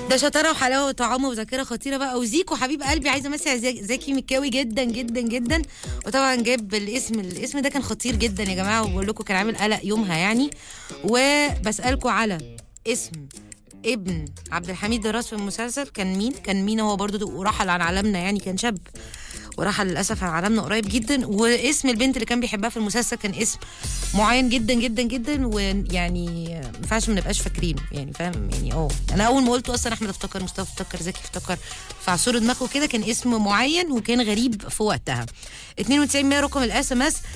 ده شطاره وحلاوه وطعامه وذاكره خطيره بقى وزيكو حبيب قلبي عايزه امسي زي- زكي مكاوي جدا جدا جدا وطبعا جاب الاسم الاسم ده كان خطير جدا يا جماعه وبقول لكم كان عامل قلق يومها يعني وبسالكم على اسم ابن عبد الحميد دراس في المسلسل كان مين كان مين هو برضو ورحل عن عالمنا يعني كان شاب ورحل للاسف عن عالمنا قريب جدا واسم البنت اللي كان بيحبها في المسلسل كان اسم معين جدا جدا جدا ويعني ما ينفعش ما نبقاش فاكرينه يعني فاهم يعني اه انا اول ما قلته اصلا احمد افتكر مصطفى افتكر زكي افتكر فعصور دماغه كده كان اسم معين وكان غريب في وقتها 92 100 رقم الاس ام اس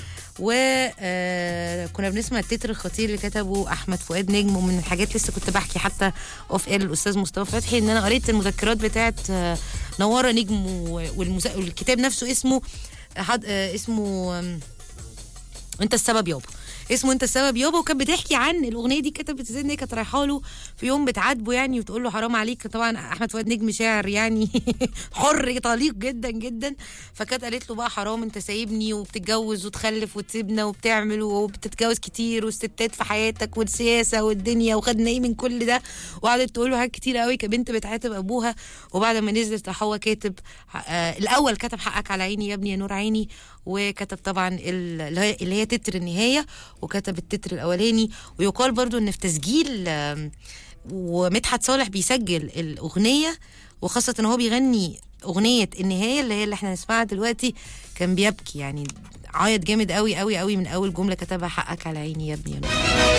وكنا بنسمع التتر الخطير اللي كتبه احمد فؤاد نجم ومن الحاجات لسه كنت بحكي حتى اوف اير الاستاذ مصطفى فتحي ان انا قريت المذكرات بتاعت آه، نواره نجم و- والمس- والكتاب نفسه اسمه حد آه، اسمه آم، انت السبب يابا اسمه انت السبب يابا وكانت بتحكي عن الاغنيه دي كتبت ازاي ان هي كانت رايحه له في يوم بتعاتبه يعني وتقول له حرام عليك طبعا احمد فؤاد نجم شاعر يعني حر طليق جدا جدا فكانت قالت له بقى حرام انت سايبني وبتتجوز وتخلف وتسيبنا وبتعمل وبتتجوز كتير والستات في حياتك والسياسه والدنيا وخدنا ايه من كل ده وقعدت تقول له حاجات كتير قوي كبنت بتعاتب ابوها وبعد ما نزلت راح هو كاتب آه الاول كتب حقك على عيني يا ابني يا نور عيني وكتب طبعا ال- اللي هي- اللي هي تتر النهايه وكتب التتر الاولاني ويقال برضو ان في تسجيل آم، ومدحت صالح بيسجل الاغنيه وخاصه ان هو بيغني اغنيه النهايه اللي هي اللي احنا نسمعها دلوقتي كان بيبكي يعني عيط جامد قوي قوي قوي من اول جمله كتبها حقك على عيني يا ابني يا نور